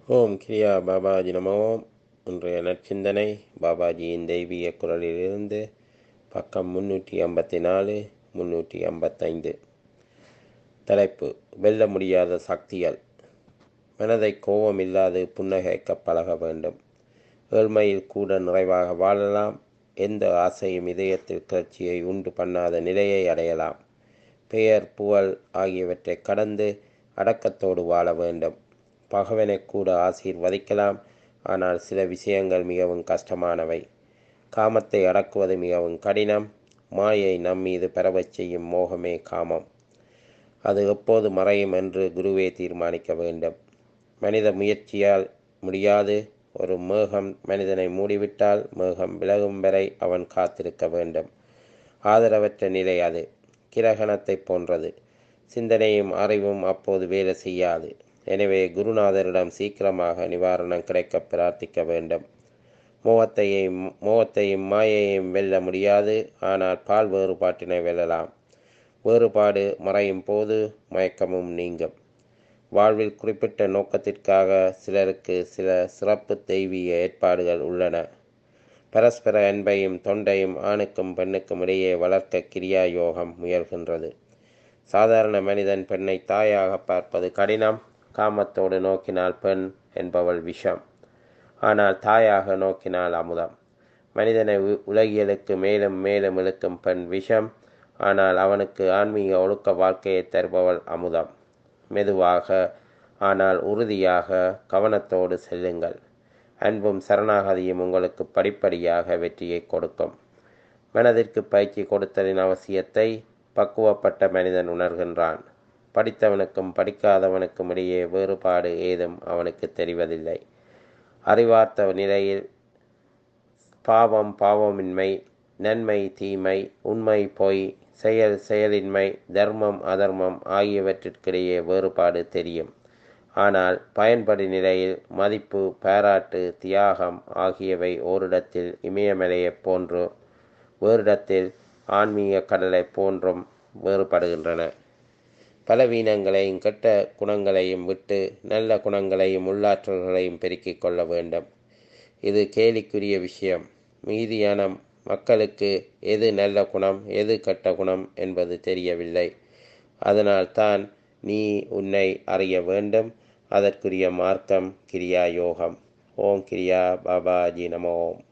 ஓம் கிரியா பாபாஜி நமோ இன்றைய நற்சிந்தனை பாபாஜியின் தெய்வீக குரலிலிருந்து பக்கம் முன்னூற்றி ஐம்பத்தி நாலு முன்னூற்றி ஐம்பத்தைந்து தலைப்பு வெல்ல முடியாத சக்திகள் மனதை கோபம் இல்லாது புன்னகைக்க பழக வேண்டும் ஏழ்மையில் கூட நிறைவாக வாழலாம் எந்த ஆசையும் இதயத்தில் கிளர்ச்சியை உண்டு பண்ணாத நிலையை அடையலாம் பெயர் புகழ் ஆகியவற்றை கடந்து அடக்கத்தோடு வாழ வேண்டும் பகவனை கூட ஆசீர்வதிக்கலாம் ஆனால் சில விஷயங்கள் மிகவும் கஷ்டமானவை காமத்தை அடக்குவது மிகவும் கடினம் மாயை நம்மீது பரவச் செய்யும் மோகமே காமம் அது எப்போது மறையும் என்று குருவே தீர்மானிக்க வேண்டும் மனித முயற்சியால் முடியாது ஒரு மேகம் மனிதனை மூடிவிட்டால் மேகம் விலகும் வரை அவன் காத்திருக்க வேண்டும் ஆதரவற்ற நிலை அது கிரகணத்தை போன்றது சிந்தனையும் அறிவும் அப்போது வேலை செய்யாது எனவே குருநாதரிடம் சீக்கிரமாக நிவாரணம் கிடைக்க பிரார்த்திக்க வேண்டும் மோகத்தையும் மோகத்தையும் மாயையும் வெல்ல முடியாது ஆனால் பால் வேறுபாட்டினை வெல்லலாம் வேறுபாடு மறையும் போது மயக்கமும் நீங்கும் வாழ்வில் குறிப்பிட்ட நோக்கத்திற்காக சிலருக்கு சில சிறப்பு தெய்வீக ஏற்பாடுகள் உள்ளன பரஸ்பர அன்பையும் தொண்டையும் ஆணுக்கும் பெண்ணுக்கும் இடையே வளர்க்க கிரியா யோகம் முயல்கின்றது சாதாரண மனிதன் பெண்ணை தாயாக பார்ப்பது கடினம் காமத்தோடு நோக்கினால் பெண் என்பவள் விஷம் ஆனால் தாயாக நோக்கினால் அமுதம் மனிதனை உலகியலுக்கு மேலும் மேலும் இழுக்கும் பெண் விஷம் ஆனால் அவனுக்கு ஆன்மீக ஒழுக்க வாழ்க்கையை தருபவள் அமுதம் மெதுவாக ஆனால் உறுதியாக கவனத்தோடு செல்லுங்கள் அன்பும் சரணாகதியும் உங்களுக்கு படிப்படியாக வெற்றியை கொடுக்கும் மனதிற்கு பயிற்சி கொடுத்தலின் அவசியத்தை பக்குவப்பட்ட மனிதன் உணர்கின்றான் படித்தவனுக்கும் படிக்காதவனுக்கும் இடையே வேறுபாடு ஏதும் அவனுக்கு தெரிவதில்லை அறிவார்த்த நிலையில் பாவம் பாவமின்மை நன்மை தீமை உண்மை பொய் செயல் செயலின்மை தர்மம் அதர்மம் ஆகியவற்றிற்கிடையே வேறுபாடு தெரியும் ஆனால் பயன்படு நிலையில் மதிப்பு பாராட்டு தியாகம் ஆகியவை ஓரிடத்தில் இமயமலையைப் போன்று வேறிடத்தில் ஆன்மீக கடலை போன்றும் வேறுபடுகின்றன பலவீனங்களையும் கெட்ட குணங்களையும் விட்டு நல்ல குணங்களையும் உள்ளாற்றல்களையும் பெருக்கிக் கொள்ள வேண்டும் இது கேலிக்குரிய விஷயம் மீதியான மக்களுக்கு எது நல்ல குணம் எது கெட்ட குணம் என்பது தெரியவில்லை அதனால்தான் நீ உன்னை அறிய வேண்டும் அதற்குரிய மார்க்கம் கிரியா யோகம் ஓம் கிரியா பாபாஜி நம ஓம்